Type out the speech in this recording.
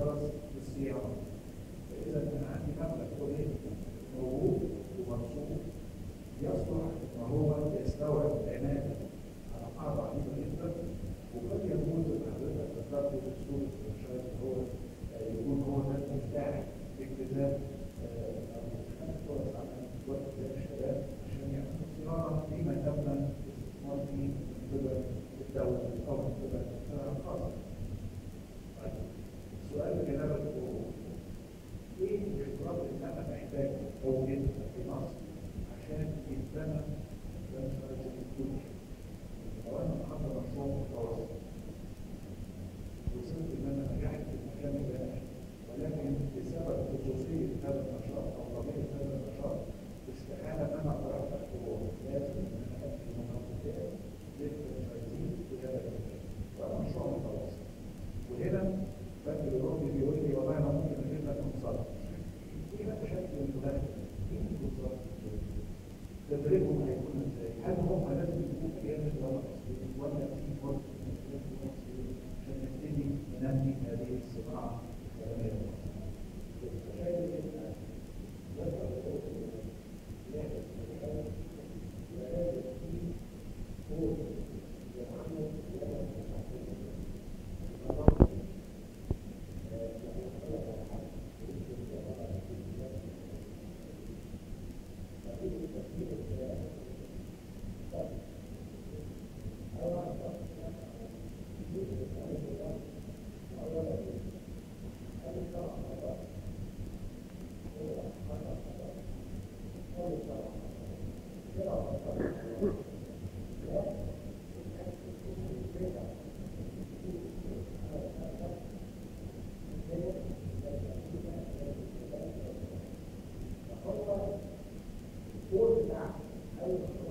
الجرس للصيانه فاذا انا عندي مبلغ قليل موجود ومرسوم يصلح ان هو يستوعب العنايه على قاعده عظيمه جدا وقد يكون زي ما حضرتك ذكرت في السوق المشاهد ان هو آه، يكون هو ده المفتاح لاجتذاب آه، او اتخاذ فرص عمل وقت الشباب عشان يعملوا صيانه فيما تم الاستثمار فيه من قبل الدوله او من قبل القطاع الخاص. طيب السؤال لجناب الدكتور ايه الاشتراط اللي انا محتاجه او جدا في مصر عشان يتبنى فرنشايز الكل لو انا محضر مشروع متوسط وصلت ان انا نجحت في المكان الفلاني ولكن بسبب خصوصيه هذا النشاط او طبيعه هذا النشاط استحاله ان انا اقدر افتح فروع لازم ان انا ادي مناطق للفرنشايزين في هذا المكان ده مشروع متوسط وهنا البنك الاوروبي بيقول لي والله انا ممكن اجيب لك مصرف ايه بقى شكل المدخل؟ ايه المصرف؟ تدريبهم هيكون ازاي؟ هل هم لازم يكون جامد ولا مصريين ولا في فرق بين الجامد والمصريين عشان نبتدي ننمي هذه الصناعه الخدميه المصريه؟ فشايف ان هو الدور بتاع اي